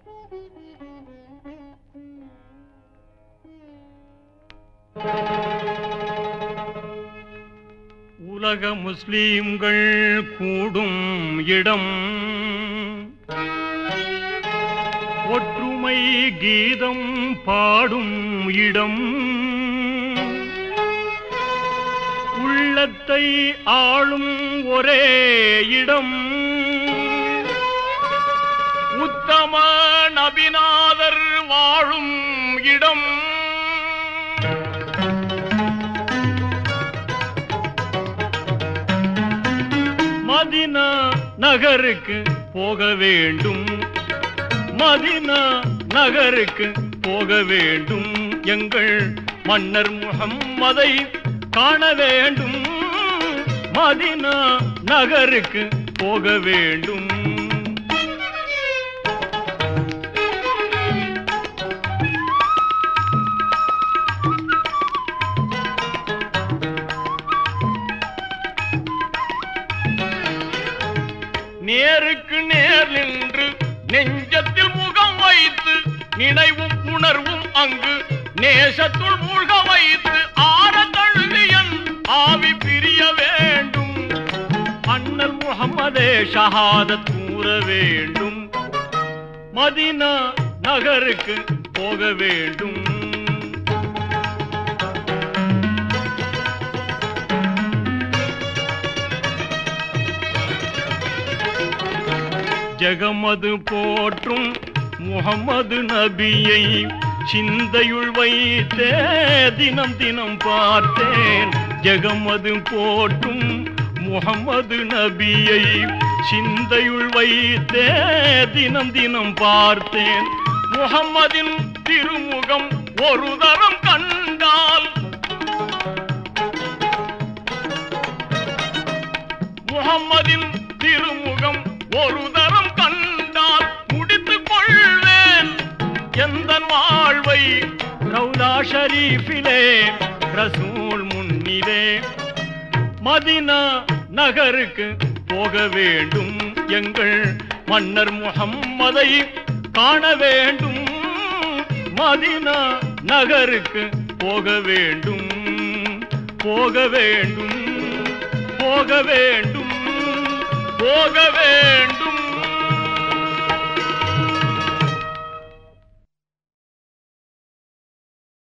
உலக முஸ்லீம்கள் கூடும் இடம் ஒற்றுமை கீதம் பாடும் இடம் உள்ளத்தை ஆளும் ஒரே இடம் உத்தம நபிநாதர் வாழும் இடம் மதினா நகருக்கு போக வேண்டும் மதினா நகருக்கு போக வேண்டும் எங்கள் மன்னர் முகம்மதை காண வேண்டும் மதினா நகருக்கு போக வேண்டும் நேருக்கு நேர் நின்று நெஞ்சத்தில் முகம் வைத்து நினைவும் உணர்வும் அங்கு நேசத்துள் மூழ்க வைத்து ஆற தழுவியன் ஆவி பிரிய வேண்டும் அண்ணல் முகமதே ஷஹாதத் கூற வேண்டும் மதினா நகருக்கு போக வேண்டும் ஜெகமது போற்றும் முகமது நபியை சிந்தையுள் வைத்தே தினம் தினம் பார்த்தேன் ஜெகமது போற்றும் முகமது நபியை சிந்தையுள் வைத்தே தினம் தினம் பார்த்தேன் முகம்மதின் திருமுகம் ஒரு தரம் கண்டால் முகம்மதின் திருமுகம் ஒரு தரம் கண்டால் முடித்துக் கொள்வேன் எந்த வாழ்வை ரவுலா ஷரீஃபிலே ரசூல் முன்னிலே மதினா நகருக்கு போக வேண்டும் எங்கள் மன்னர் முகம்மதை காண வேண்டும் மதினா நகருக்கு போக வேண்டும் போக வேண்டும் போக வேண்டும் போக வேண்டும்